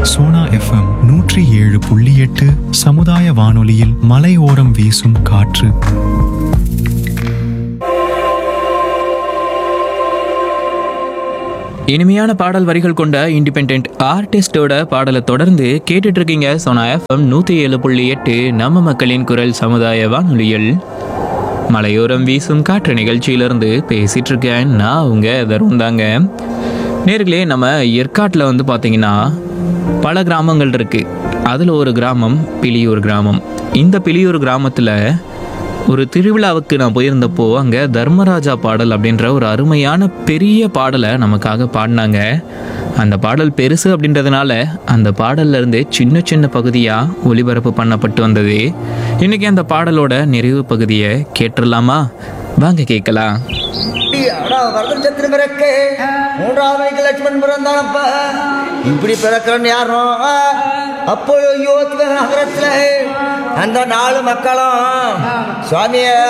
Sona FM நூற்றி ஏழு புள்ளி எட்டு சமுதாய வானொலியில் மலையோரம் வீசும் காற்று இனிமையான பாடல் வரிகள் கொண்ட இண்டிபெண்ட் ஆர்டிஸ்டோட பாடலை தொடர்ந்து கேட்டுட்டு இருக்கீங்க சோனா எஃப்எம் நூற்றி ஏழு புள்ளி எட்டு நம்ம மக்களின் குரல் சமுதாய வானொலியில் மலையோரம் வீசும் காற்று நிகழ்ச்சியிலிருந்து பேசிட்டு இருக்கேன் நான் உங்க தருண் தாங்க நேர்களே நம்ம ஏற்காட்டில் வந்து பார்த்தீங்கன்னா பல கிராமங்கள் இருக்கு அதில் ஒரு கிராமம் பிலியூர் கிராமம் இந்த பிலியூர் கிராமத்தில் ஒரு திருவிழாவுக்கு நான் போயிருந்தப்போ அங்கே தர்மராஜா பாடல் அப்படின்ற ஒரு அருமையான பெரிய பாடலை நமக்காக பாடினாங்க அந்த பாடல் பெருசு அப்படின்றதுனால அந்த பாடல்ல இருந்து சின்ன சின்ன பகுதியாக ஒளிபரப்பு பண்ணப்பட்டு வந்தது இன்னைக்கு அந்த பாடலோட நிறைவு பகுதியை கேட்டுடலாமா வாங்க கேட்கலாம் அடா வரதன் சத்திரம் பிறக்க மூன்றாவது மணிக்கு லட்சுமணன் பிறந்தானப்பா இப்படி பிறக்கிறன்னு யாரும் அப்போ யோசிக்க நகரத்துல அந்த நாலு மக்களும் சுவாமிய